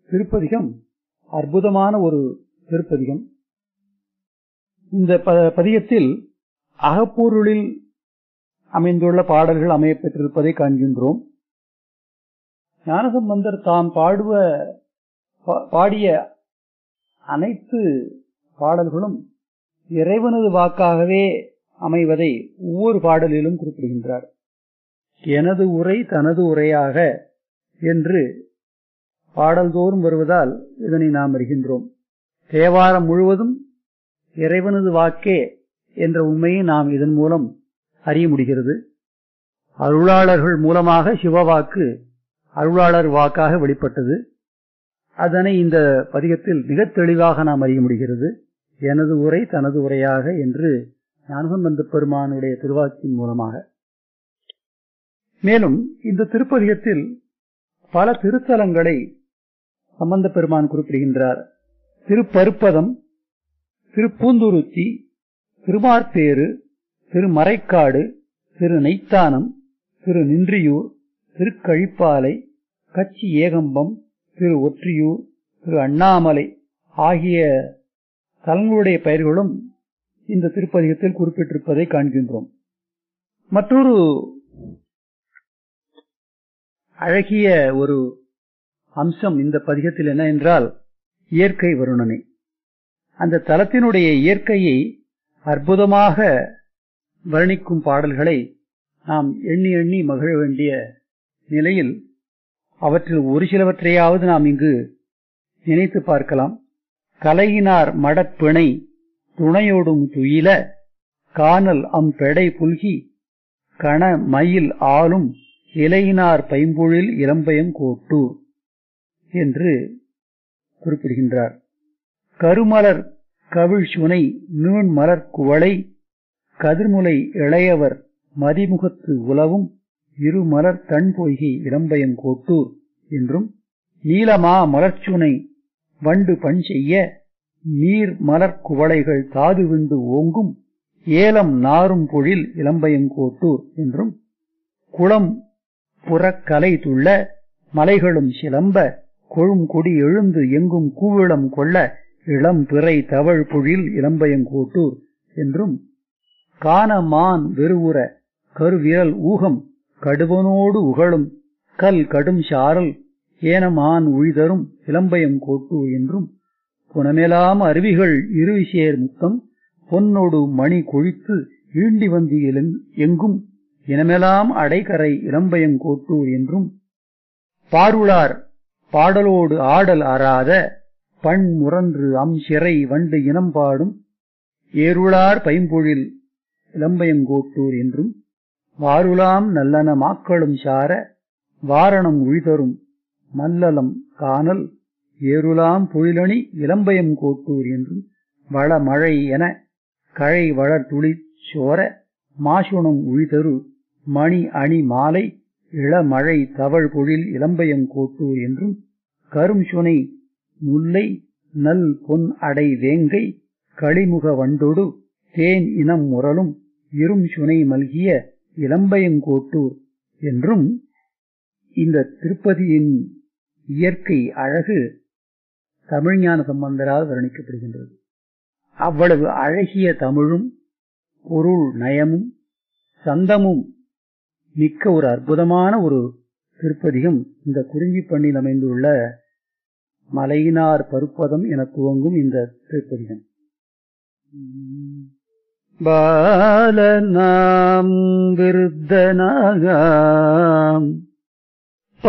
திருப்பதிகம் அற்புதமான ஒரு திருப்பதிகம் இந்த பதிகத்தில் அகப்பொருளில் அமைந்துள்ள பாடல்கள் அமையப்பெற்றிருப்பதை காண்கின்றோம் ஞானசம்பந்தர் தாம் பாடுவ பாடிய அனைத்து பாடல்களும் இறைவனது வாக்காகவே அமைவதை ஒவ்வொரு பாடலிலும் குறிப்பிடுகின்றார் எனது உரை தனது உரையாக என்று பாடல்தோறும் வருவதால் இதனை நாம் அறிகின்றோம் தேவாரம் முழுவதும் இறைவனது வாக்கே என்ற உண்மையை நாம் இதன் மூலம் அறிய முடிகிறது அருளாளர்கள் மூலமாக சிவவாக்கு அருளாளர் வாக்காக வெளிப்பட்டது அதனை இந்த பதிகத்தில் மிக தெளிவாக நாம் அறிய முடிகிறது எனது உரை தனது உரையாக என்று ஞானசம்பந்த பெருமானுடைய திருவாக்கின் மூலமாக மேலும் இந்த திருப்பதிகத்தில் பல திருத்தலங்களை சம்பந்த பெருமான் குறிப்பிடுகின்றார் திருப்பருப்பதம் திருப்பூந்துருத்தி திருமார்பேறு திருமறைக்காடு திரு நெய்த்தானம் திரு நின்றியூர் திருக்கழிப்பாலை கச்சி ஏகம்பம் திரு ஒற்றியூர் திரு அண்ணாமலை ஆகிய தலங்களுடைய பெயர்களும் இந்த திருப்பதிகத்தில் குறிப்பிட்டிருப்பதை காண்கின்றோம் மற்றொரு அழகிய ஒரு அம்சம் இந்த பதிகத்தில் என்ன என்றால் இயற்கை வருணனை அந்த தலத்தினுடைய இயற்கையை அற்புதமாக வர்ணிக்கும் பாடல்களை நாம் எண்ணி எண்ணி மகிழ வேண்டிய நிலையில் அவற்றில் ஒரு சிலவற்றையாவது நாம் இங்கு நினைத்து பார்க்கலாம் கலையினார் மடப்பிணை துணையோடும் துயில காணல் அம் பெடை புல்கி கண மயில் ஆளும் இலையினார் பைம்பொழில் இளம்பயம் கோட்டூர் என்று குறிப்பிடுகின்றார் கருமலர் கவிழ் சுனை நீண் மலர் குவளை கதிர்முலை இளையவர் மதிமுகத்து உலவும் இருமலர் தன் பொய்கை இளம்பயம் கோட்டூர் என்றும் நீலமா மலர்ச்சுனை வண்டு பண் செய்ய நீர் மலர் குவளைகள் தாது விண்டு ஓங்கும் ஏலம் நாரும் பொழில் இளம்பயம் கோட்டூர் என்றும் குளம் புறக்கலை துள்ள மலைகளும் சிலம்ப கொழும் கொடி எழுந்து எங்கும் கூவிளம் கொள்ள இளம் பிறை தவழ் பொழில் இளம்பயங்கோட்டூர் என்றும் காணமான் வெறுவுற கருவிரல் ஊகம் கடுவனோடு உகழும் கல் கடும் சாரல் ஏனமான் உழிதரும் இளம்பயம் கோட்டூர் என்றும் புனமெலாம் அருவிகள் இருவிசேர் முத்தம் பொன்னொடு மணி கொழித்து ஈண்டி வந்து எங்கும் இனமெலாம் அடைகரை இளம்பயங்கோட்டூர் என்றும் பாருளார் பாடலோடு ஆடல் அறாத பண் முரன்று அம் சிறை வண்டு இனம் பாடும் ஏருளார் பைம்பொழில் இளம்பயங்கோட்டூர் என்றும் வாருலாம் நல்லன மாக்களும் சார வாரணம் உழிதரும் மல்லலம் காணல் ஏருலாம் பொழிலணி இளம்பயம் கோட்டூர் என்றும் வள மழை என கழை வளர் துளி சோர மாசுணம் உழிதரு மணி அணி மாலை இளமழை தவழ் பொழில் இளம்பயம் கோட்டூர் என்றும் கரும் சுனை முல்லை நல் பொன் அடை வேங்கை களிமுக வண்டொடு தேன் இனம் முரலும் இரும் சுனை மல்கிய இளம்பயங்கோட்டூர் என்றும் இந்த திருப்பதியின் இயற்கை அழகு தமிழ்ஞான சம்பந்தரால் வர்ணிக்கப்படுகின்றது அவ்வளவு அழகிய தமிழும் பொருள் நயமும் சந்தமும் மிக்க ஒரு அற்புதமான ஒரு திருப்பதிகம் இந்த குறிஞ்சி பண்ணில் அமைந்துள்ள மலையினார் பருப்பதம் என துவங்கும் இந்த திருப்பதிகம் பாலநாம் விருத்தனாகாம்